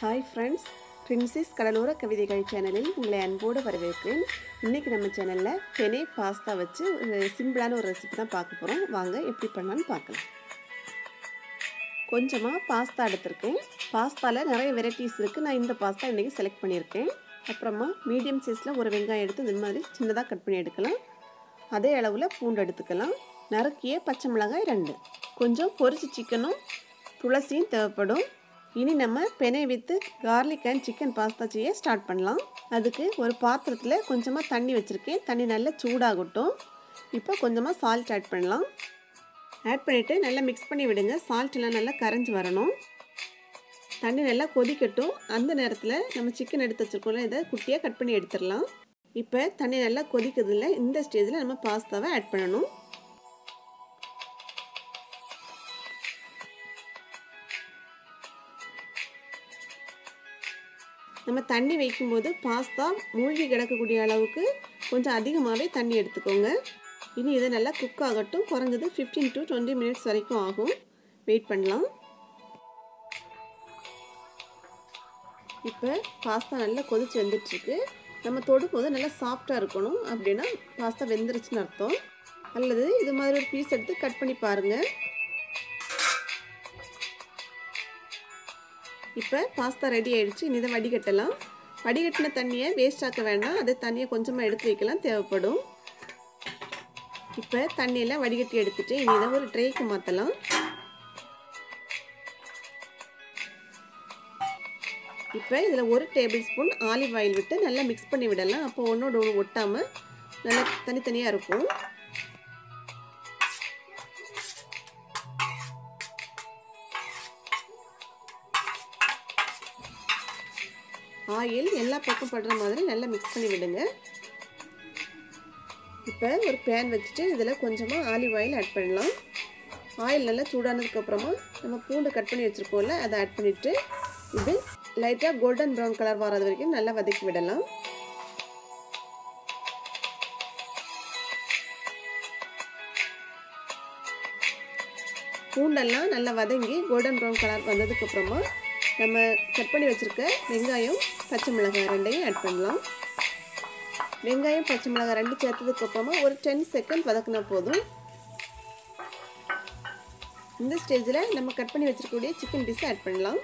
hi friends princess கடலோர கவிதைகள் சேனலில் உங்களை அன்போடு வரவேற்கிறேன் இன்றைக்கி நம்ம சேனலில் பெனே பாஸ்தா வச்சு ஒரு சிம்பிளான ஒரு ரெசிபி தான் பார்க்க போகிறோம் வாங்க எப்படி பண்ணலான்னு பார்க்கலாம் கொஞ்சமாக பாஸ்தா எடுத்திருக்கேன் பாஸ்தாவில் நிறைய வெரைட்டிஸ் இருக்குது நான் இந்த பாஸ்தா இன்றைக்கி செலக்ட் பண்ணியிருக்கேன் அப்புறமா மீடியம் சைஸில் ஒரு வெங்காயம் எடுத்து இந்த மாதிரி சின்னதாக கட் பண்ணி எடுக்கலாம் அதே அளவில் பூண்டு எடுத்துக்கலாம் நறுக்கிய பச்சை மிளகாய் ரெண்டு கொஞ்சம் பொரிச்சு சிக்கனும் துளசியும் தேவைப்படும் இனி நம்ம penne with garlic and chicken pasta செய்ய ஸ்டார்ட் பண்ணலாம் அதுக்கு ஒரு பாத்திரத்தில் கொஞ்சமாக தண்ணி வச்சுருக்கேன் தண்ணி நல்லா சூடாகட்டும் இப்போ கொஞ்சமாக சால்ட் ஆட் பண்ணலாம் ஆட் பண்ணிவிட்டு நல்லா மிக்ஸ் பண்ணி விடுங்க சால்ட் எல்லாம் நல்லா கரைஞ்சி வரணும் தண்ணி நல்லா கொதிக்கட்டும் அந்த நேரத்தில் நம்ம சிக்கன் எடுத்து வச்சுருக்கோம்ல இதை குட்டியாக கட் பண்ணி எடுத்துடலாம் இப்போ தண்ணி நல்லா கொதிக்கிறதுல இந்த ஸ்டேஜில் நம்ம பாஸ்தாவை ஆட் பண்ணணும் நம்ம தண்ணி வைக்கும்போது பாஸ்தா மூழ்கி கிடக்கக்கூடிய அளவுக்கு கொஞ்சம் அதிகமாகவே தண்ணி எடுத்துக்கோங்க இனி இதை நல்லா குக் ஆகட்டும் குறைஞ்சது ஃபிஃப்டீன் டு டுவெண்ட்டி மினிட்ஸ் வரைக்கும் ஆகும் வெயிட் பண்ணலாம் இப்போ பாஸ்தா நல்லா கொதிச்சு வந்துட்டுருக்கு நம்ம தொடும்போது நல்லா சாஃப்டாக இருக்கணும் அப்படின்னா பாஸ்தா வெந்துருச்சுன்னு அர்த்தம் அல்லது இது மாதிரி ஒரு பீஸ் எடுத்து கட் பண்ணி பாருங்கள் இப்போ பாஸ்தா ரெடி ஆகிடுச்சு இனி இதை வடிகட்டலாம் வடிகட்டின தண்ணியை வேஸ்ட் ஆக்க வேண்டாம் அதை தண்ணியை கொஞ்சமாக எடுத்து வைக்கலாம் தேவைப்படும் இப்போ தண்ணியெல்லாம் வடிகட்டி எடுத்துட்டு இனி இதை ஒரு ட்ரேக்கு மாற்றலாம் இப்போ இதில் ஒரு டேபிள் ஸ்பூன் ஆலிவ் ஆயில் விட்டு நல்லா மிக்ஸ் பண்ணி விடலாம் அப்போ ஒன்றோட ஒன்று ஒட்டாமல் நல்லா தனித்தனியாக இருக்கும் ஆயில் எல்லா பக்கம் படுற மாதிரி நல்லா மிக்ஸ் பண்ணி விடுங்க இப்போ ஒரு பேன் வச்சுட்டு இதில் கொஞ்சமாக ஆலிவ் ஆயில் ஆட் பண்ணலாம் ஆயில் நல்லா சூடானதுக்கப்புறமா நம்ம பூண்டு கட் பண்ணி வச்சுருக்கோம்ல அதை ஆட் பண்ணிவிட்டு இது லைட்டாக கோல்டன் ப்ரௌன் கலர் வராது வரைக்கும் நல்லா வதக்கி விடலாம் பூண்டெல்லாம் நல்லா வதங்கி கோல்டன் ப்ரௌன் கலர் வந்ததுக்கப்புறமா நம்ம கட் பண்ணி வச்சுருக்க வெங்காயம் பச்சை மிளகாய் ரெண்டையும் ஆட் பண்ணலாம் வெங்காயம் பச்சை மிளகாய் ரெண்டு சேர்த்ததுக்கப்புறமா ஒரு டென் செகண்ட் வதக்கினா போதும் இந்த ஸ்டேஜில் நம்ம கட் பண்ணி வச்சுருக்கக்கூடிய சிக்கன் பீஸை ஆட் பண்ணலாம்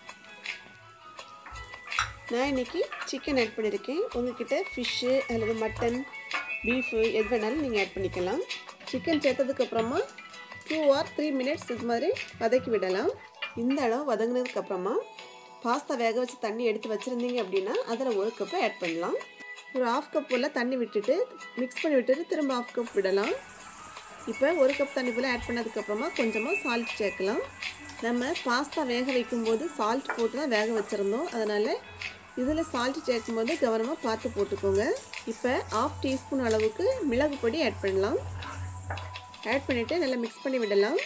நான் இன்றைக்கி சிக்கன் ஆட் பண்ணியிருக்கேன் உங்ககிட்ட ஃபிஷ்ஷு அல்லது மட்டன் பீஃபு எது வேணாலும் நீங்கள் ஆட் பண்ணிக்கலாம் சிக்கன் சேர்த்ததுக்கப்புறமா டூ ஆர் த்ரீ மினிட்ஸ் இது மாதிரி வதக்கி விடலாம் இந்த அளவு வதங்கினதுக்கப்புறமா பாஸ்தா வேக வச்சு தண்ணி எடுத்து வச்சுருந்தீங்க அப்படின்னா அதில் ஒரு கப்பை ஆட் பண்ணலாம் ஒரு ஆஃப் கப் போல் தண்ணி விட்டுட்டு மிக்ஸ் பண்ணி விட்டுட்டு திரும்ப ஆஃப் கப் விடலாம் இப்போ ஒரு கப் தண்ணி போல் ஆட் பண்ணதுக்கப்புறமா கொஞ்சமாக சால்ட் சேர்க்கலாம் நம்ம பாஸ்தா வேக வைக்கும்போது சால்ட் போட்டு தான் வேக வச்சுருந்தோம் அதனால் இதில் சால்ட் சேர்க்கும்போது கவனமாக பார்த்து போட்டுக்கோங்க இப்போ ஆஃப் டீஸ்பூன் அளவுக்கு மிளகு பொடி ஆட் பண்ணலாம் ஆட் பண்ணிவிட்டு நல்லா மிக்ஸ் பண்ணி விடலாம்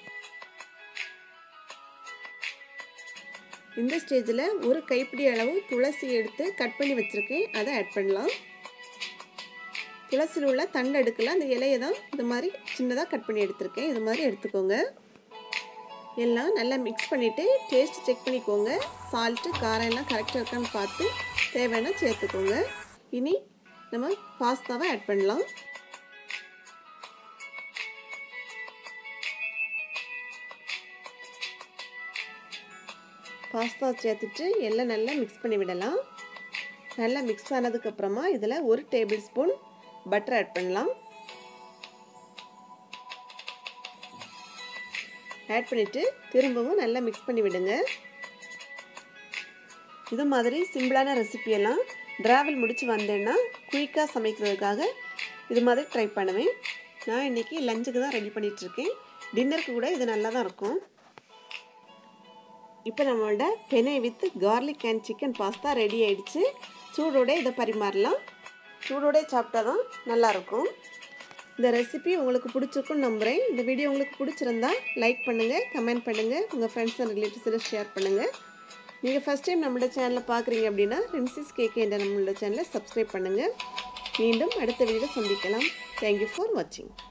இந்த ஸ்டேஜில் ஒரு கைப்பிடி அளவு துளசி எடுத்து கட் பண்ணி வச்சுருக்கேன் அதை ஆட் பண்ணலாம் துளசியில் உள்ள தண்டை எடுக்கலாம் அந்த இலையை தான் இந்த மாதிரி சின்னதாக கட் பண்ணி எடுத்திருக்கேன் இது மாதிரி எடுத்துக்கோங்க எல்லாம் நல்லா மிக்ஸ் பண்ணிவிட்டு டேஸ்ட் செக் பண்ணிக்கோங்க சால்ட்டு காரம் எல்லாம் கரெக்டாக இருக்கான்னு பார்த்து தேவைன்னா சேர்த்துக்கோங்க இனி நம்ம பாஸ்தாவை ஆட் பண்ணலாம் பாஸ்தா சேர்த்துட்டு எல்லாம் நல்லா மிக்ஸ் பண்ணி விடலாம் நல்லா மிக்ஸ் ஆனதுக்கப்புறமா இதில் ஒரு டேபிள் ஸ்பூன் பட்டர் ஆட் பண்ணலாம் ஆட் பண்ணிவிட்டு திரும்பவும் நல்லா மிக்ஸ் பண்ணி விடுங்க இது மாதிரி சிம்பிளான ரெசிபியெல்லாம் ட்ராவல் முடித்து வந்தேன்னா குயிக்காக சமைக்கிறதுக்காக இது மாதிரி ட்ரை பண்ணுவேன் நான் இன்றைக்கி லஞ்சுக்கு தான் ரெடி பண்ணிகிட்ருக்கேன் டின்னருக்கு கூட இது நல்லா தான் இருக்கும் இப்போ நம்மளோட penne with garlic and chicken pasta ready ஆயிடுச்சு சூடோட இதை பரிமாறலாம் சூடோட சாப்பிட்டா தான் நல்லாயிருக்கும் இந்த ரெசிபி உங்களுக்கு பிடிச்சிருக்குன்னு நம்புகிறேன் இந்த வீடியோ உங்களுக்கு பிடிச்சிருந்தா லைக் பண்ணுங்கள் கமெண்ட் பண்ணுங்கள் உங்கள் ஃப்ரெண்ட்ஸ் அண்ட் ரிலேட்டிவ்ஸில் ஷேர் பண்ணுங்கள் நீங்கள் ஃபஸ்ட் டைம் நம்மளோட சேனலை பார்க்குறீங்க அப்படின்னா ரின்சிஸ் கேக் என்ற நம்மளோட சேனலை சப்ஸ்கிரைப் பண்ணுங்கள் மீண்டும் அடுத்த வீடியோ சந்திக்கலாம் தேங்க்யூ ஃபார் வாட்சிங்